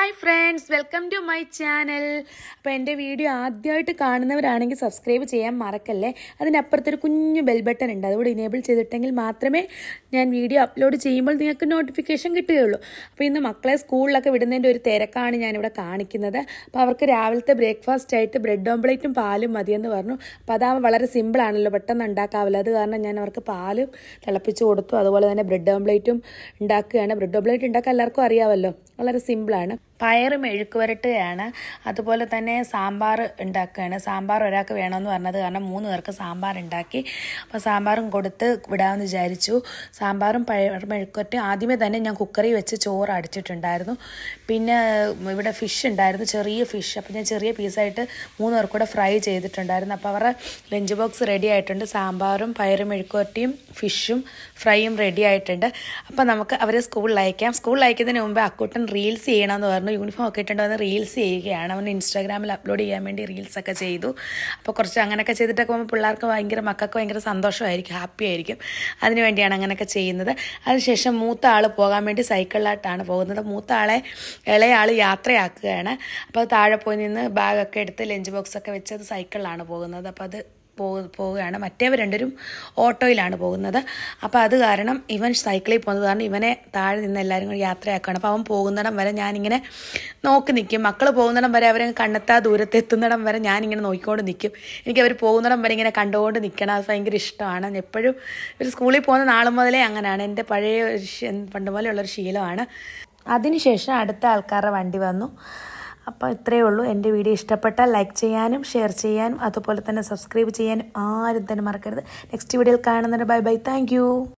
hi friends welcome to my channel അപ്പോൾ എൻ്റെ video ആദ്യമായിട്ട് കാണുന്നവരാണെങ്കിൽ സബ്സ്ക്രൈബ് ചെയ്യാൻ മറക്കല്ലേ അതിനപ്പുറത്തൊരു കുഞ്ഞു ബെൽ ബട്ടൺ ഉണ്ട് അതുകൂടി ഇനേബിൾ ചെയ്തിട്ടെങ്കിൽ മാത്രമേ ഞാൻ വീഡിയോ അപ്ലോഡ് ചെയ്യുമ്പോൾ നിങ്ങൾക്ക് നോട്ടിഫിക്കേഷൻ കിട്ടുകയുള്ളൂ അപ്പോൾ ഇന്ന് മക്കളെ സ്കൂളിലൊക്കെ വിടുന്നതിൻ്റെ ഒരു തിരക്കാണ് ഞാനിവിടെ കാണിക്കുന്നത് അപ്പോൾ അവർക്ക് രാവിലത്തെ ബ്രേക്ക്ഫാസ്റ്റ് ആയിട്ട് ബ്രെഡ് ഓംപ്ലേറ്റും പാലും മതിയെന്ന് പറഞ്ഞു അപ്പോൾ അതാവുമ്പോൾ വളരെ സിമ്പിളാണല്ലോ പെട്ടെന്ന് ഉണ്ടാക്കാവില്ല അത് കാരണം ഞാൻ അവർക്ക് പാലും തിളപ്പിച്ച് കൊടുത്തു അതുപോലെ തന്നെ ബ്രെഡ് ഓംപ്ലേറ്റും ഉണ്ടാക്കുകയാണ് ബ്രെഡ് ഓംപ്ലേറ്റ് ഉണ്ടാക്കാൻ എല്ലാവർക്കും അറിയാമല്ലോ വളരെ സിമ്പിളാണ് പയറ് മെഴുക്ക് വരട്ടുകയാണ് അതുപോലെ തന്നെ സാമ്പാർ ഉണ്ടാക്കുകയാണ് സാമ്പാർ ഒരാൾക്ക് വേണമെന്ന് പറഞ്ഞത് കാരണം മൂന്ന് പേർക്ക് സാമ്പാർ ഉണ്ടാക്കി അപ്പോൾ സാമ്പാറും കൊടുത്ത് വിടാമെന്ന് വിചാരിച്ചു സാമ്പാറും പയർ മെഴുക്കുവരട്ടി ആദ്യമേ തന്നെ ഞാൻ കുക്കറിൽ വെച്ച് ചോറ് അടിച്ചിട്ടുണ്ടായിരുന്നു പിന്നെ ഇവിടെ ഫിഷ് ഉണ്ടായിരുന്നു ചെറിയ ഫിഷ് അപ്പോൾ ഞാൻ ചെറിയ പീസായിട്ട് മൂന്ന് പേർക്ക് കൂടെ ഫ്രൈ ചെയ്തിട്ടുണ്ടായിരുന്നു അപ്പോൾ അവരുടെ ലഞ്ച് ബോക്സ് റെഡി ആയിട്ടുണ്ട് സാമ്പാറും പയറ് മെഴുക്കുവരട്ടിയും ഫിഷും ഫ്രൈയും റെഡി ആയിട്ടുണ്ട് അപ്പോൾ നമുക്ക് അവരെ സ്കൂളിൽ അയക്കാം സ്കൂളിൽ അയക്കുന്നതിന് മുമ്പ് അക്കൂട്ടൻ റീൽസ് ചെയ്യണമെന്ന് പറഞ്ഞു യൂണിഫോം ഒക്കെ ഇട്ടുകൊണ്ട് വന്ന് റീൽസ് ചെയ്യുകയാണ് അവൻ ഇൻസ്റ്റാഗ്രാമിൽ അപ്ലോഡ് ചെയ്യാൻ വേണ്ടി റീൽസ് ഒക്കെ ചെയ്തു അപ്പോൾ കുറച്ച് അങ്ങനെയൊക്കെ ചെയ്തിട്ടൊക്കെ പോകുമ്പോൾ പിള്ളേർക്ക് ഭയങ്കര മക്കൾക്ക് ഭയങ്കര സന്തോഷമായിരിക്കും ഹാപ്പി ആയിരിക്കും അതിന് വേണ്ടിയാണ് അങ്ങനെയൊക്കെ ചെയ്യുന്നത് അതിനുശേഷം മൂത്ത ആൾ പോകാൻ വേണ്ടി സൈക്കിളിലായിട്ടാണ് പോകുന്നത് മൂത്ത ആളെ ഇളയ ആൾ യാത്രയാക്കുകയാണ് അപ്പോൾ താഴെ പോയി നിന്ന് ബാഗൊക്കെ എടുത്ത് ലഞ്ച് ബോക്സ് ഒക്കെ വെച്ച് അത് സൈക്കിളിലാണ് പോകുന്നത് അപ്പോൾ അത് പോ പോവുകയാണ് മറ്റേവർ രണ്ടുപേരും ഓട്ടോയിലാണ് പോകുന്നത് അപ്പോൾ അത് കാരണം ഇവൻ സൈക്കിളിൽ പോകുന്നത് കാരണം ഇവനെ താഴെ നിന്ന് എല്ലാവരും കൂടി യാത്രയാക്കുകയാണ് അപ്പോൾ അവൻ പോകുന്നിടം വരെ ഞാനിങ്ങനെ നോക്കി നിൽക്കും മക്കൾ പോകുന്നിടം വരെ അവരെ കണ്ണെത്താ ദൂരത്ത് എത്തുന്നിടം വരെ ഞാനിങ്ങനെ നോക്കിക്കൊണ്ട് നിൽക്കും എനിക്ക് അവർ പോകുന്നിടം വരെ ഇങ്ങനെ കണ്ടുകൊണ്ട് നിൽക്കണം അത് ഭയങ്കര ഇഷ്ടമാണ് എപ്പോഴും ഒരു സ്കൂളിൽ പോകുന്ന നാൾ മുതലേ അങ്ങനെയാണ് എൻ്റെ പഴയ ഒരു ശ- പണ്ട് മുതലുള്ളൊരു ശീലമാണ് അതിനുശേഷം അടുത്ത ആൾക്കാരുടെ വണ്ടി വന്നു അപ്പോൾ ഇത്രയേ ഉള്ളൂ എൻ്റെ വീഡിയോ ഇഷ്ടപ്പെട്ടാൽ ലൈക്ക് ചെയ്യാനും ഷെയർ ചെയ്യാനും അതുപോലെ തന്നെ സബ്സ്ക്രൈബ് ചെയ്യാനും ആരും തന്നെ മറക്കരുത് നെക്സ്റ്റ് വീഡിയോയിൽ കാണുന്നതിന് ബൈ ബൈ താങ്ക്